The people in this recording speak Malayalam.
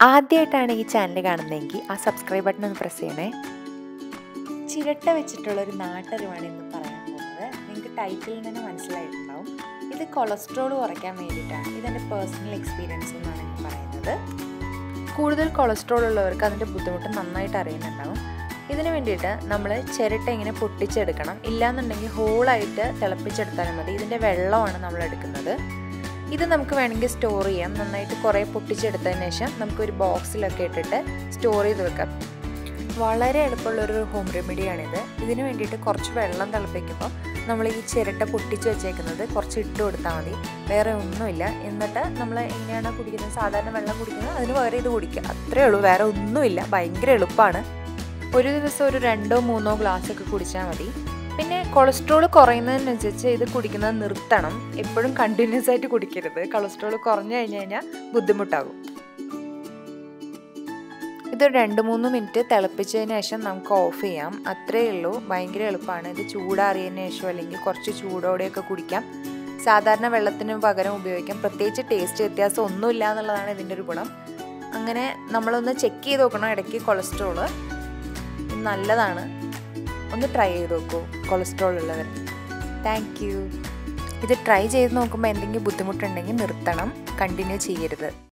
ആദ്യമായിട്ടാണ് ഈ ചാനൽ കാണുന്നതെങ്കിൽ ആ സബ്സ്ക്രൈബ് ബട്ടൺ ഒന്ന് പ്രസ് ചെയ്യണേ ചിരട്ട വെച്ചിട്ടുള്ള ഒരു നാട്ടറിവാണ് ഇന്ന് പറയാൻ പോകുന്നത് നിങ്ങൾക്ക് ടൈറ്റിൽ നിന്ന് മനസ്സിലായിട്ടുണ്ടാവും ഇത് കൊളസ്ട്രോൾ കുറയ്ക്കാൻ വേണ്ടിയിട്ടാണ് ഇതെൻ്റെ പേഴ്സണൽ എക്സ്പീരിയൻസ് എന്നാണ് ഞാൻ പറയുന്നത് കൂടുതൽ കൊളസ്ട്രോൾ ഉള്ളവർക്ക് അതിൻ്റെ ബുദ്ധിമുട്ട് നന്നായിട്ട് അറിയുന്നുണ്ടാവും ഇതിന് വേണ്ടിയിട്ട് നമ്മൾ ചിരട്ട ഇങ്ങനെ പൊട്ടിച്ചെടുക്കണം ഇല്ലാന്നുണ്ടെങ്കിൽ ഹോളായിട്ട് തിളപ്പിച്ചെടുത്താലും മതി ഇതിൻ്റെ വെള്ളമാണ് നമ്മൾ എടുക്കുന്നത് ഇത് നമുക്ക് വേണമെങ്കിൽ സ്റ്റോർ ചെയ്യാം നന്നായിട്ട് കുറേ പൊട്ടിച്ചെടുത്തതിന് ശേഷം നമുക്കൊരു ബോക്സിലൊക്കെ ഇട്ടിട്ട് സ്റ്റോർ ചെയ്ത് വെക്കാം വളരെ എളുപ്പമുള്ളൊരു ഹോം റെമഡിയാണിത് ഇതിന് വേണ്ടിയിട്ട് കുറച്ച് വെള്ളം തിളപ്പിക്കുമ്പോൾ നമ്മൾ ഈ ചിരട്ട പൊട്ടിച്ച് വെച്ചേക്കുന്നത് കുറച്ച് ഇട്ട് കൊടുത്താൽ മതി വേറെ ഒന്നുമില്ല എന്നിട്ട് നമ്മൾ എങ്ങനെയാണ് കുടിക്കുന്നത് സാധാരണ വെള്ളം കുടിക്കുന്നത് അതിന് പകരം ഇത് കുടിക്കുക അത്രേ ഉള്ളൂ വേറെ ഒന്നുമില്ല ഭയങ്കര എളുപ്പമാണ് ഒരു ദിവസം ഒരു രണ്ടോ മൂന്നോ ഗ്ലാസ് ഒക്കെ കുടിച്ചാൽ മതി പിന്നെ കൊളസ്ട്രോൾ കുറയുന്നതിനനുസരിച്ച് ഇത് കുടിക്കുന്നത് നിർത്തണം എപ്പോഴും കണ്ടിന്യൂസ് ആയിട്ട് കുടിക്കരുത് കൊളസ്ട്രോൾ കുറഞ്ഞു കഴിഞ്ഞ് കഴിഞ്ഞാൽ ബുദ്ധിമുട്ടാകും ഇതൊരു രണ്ട് മൂന്ന് മിനിറ്റ് തിളപ്പിച്ചതിന് ശേഷം നമുക്ക് ഓഫ് ചെയ്യാം അത്രയേ ഉള്ളൂ ഭയങ്കര എളുപ്പമാണ് ഇത് ചൂടാറിയതിന് ശേഷം അല്ലെങ്കിൽ കുറച്ച് ചൂടോടെയൊക്കെ കുടിക്കാം സാധാരണ വെള്ളത്തിന് പകരം ഉപയോഗിക്കാം പ്രത്യേകിച്ച് ടേസ്റ്റ് വ്യത്യാസം ഒന്നുമില്ല എന്നുള്ളതാണ് ഇതിൻ്റെ ഒരു ഗുണം അങ്ങനെ നമ്മളൊന്ന് ചെക്ക് ചെയ്ത് നോക്കണം ഇടയ്ക്ക് കൊളസ്ട്രോള് നല്ലതാണ് ഒന്ന് ട്രൈ ചെയ്ത് നോക്കൂ കൊളസ്ട്രോൾ ഉള്ളവർ താങ്ക് യു ഇത് ട്രൈ ചെയ്ത് നോക്കുമ്പോൾ എന്തെങ്കിലും ബുദ്ധിമുട്ടുണ്ടെങ്കിൽ നിർത്തണം കണ്ടിന്യൂ ചെയ്യരുത്